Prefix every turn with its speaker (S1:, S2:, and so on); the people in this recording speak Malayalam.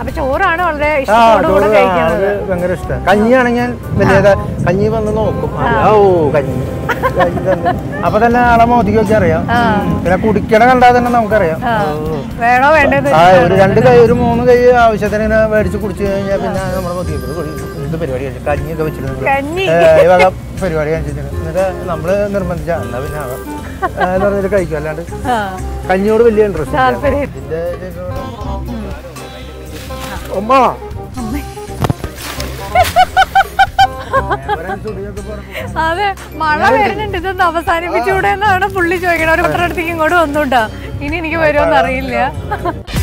S1: അപ്പൊ ചോറാണ് വളരെ
S2: ആ
S1: ഇഷ്ടത്തോടു
S2: ചോറ്
S1: കൂടെ
S2: ആ,
S1: കഴിക്കുന്നത്
S2: അത് ഭയങ്കര ഇഷ്ടമാണ് കഞ്ഞിയാണെങ്കിൽ ഞാൻ വലിയ കഞ്ഞി വന്ന് നോക്കും ആ, ഓ കഞ്ഞി കഞ്ഞി തന്നെ. അപ്പൊ തന്നെ ആളെ മോതിക്കൊക്കെ അറിയാം പിന്നെ കുടിക്കണ കണ്ടാൽ തന്നെ നമുക്കറിയാം
S1: ആ. വേണോ വേണ്ടത്
S2: ആ ഒരു രണ്ട് കൈ ഒരു മൂന്ന് കൈ ആവശ്യത്തിന് ഇങ്ങനെ മേടിച്ച് കുടിച്ചു കഴിഞ്ഞാൽ പിന്നെ നമ്മുടെ മോതിക്ക് ഇത് പരിപാടി കഴിച്ചു കഞ്ഞിയൊക്കെ വെച്ചിട്ടുണ്ട്
S1: കഞ്ഞി
S2: ഈ വക പരിപാടി കഴിച്ചിട്ട് എന്നിട്ട് നമ്മള് നിർബന്ധിച്ച എന്നാ പിന്നെ ആവാം ആ, എന്ന് പറഞ്ഞിട്ട് കഴിക്കും അല്ലാണ്ട്
S1: ആ.
S2: കഞ്ഞിയോട് വലിയ ഇൻട്രസ്റ്റ്
S1: താല്പര്യം.
S2: ഇതിന്റെ ഉമ്മ
S1: അതെ മഴ വരുന്നുണ്ട് ഇതൊന്ന് അവസാനിപ്പിച്ചുകൂടെ എന്നാണ് പുള്ളി ചോദിക്കണത് ഒരു കുട്ടറടുത്തേക്ക് ഇങ്ങോട്ട് വന്നുണ്ടാ ഇനി എനിക്ക് വരുമോന്ന് അറിയില്ല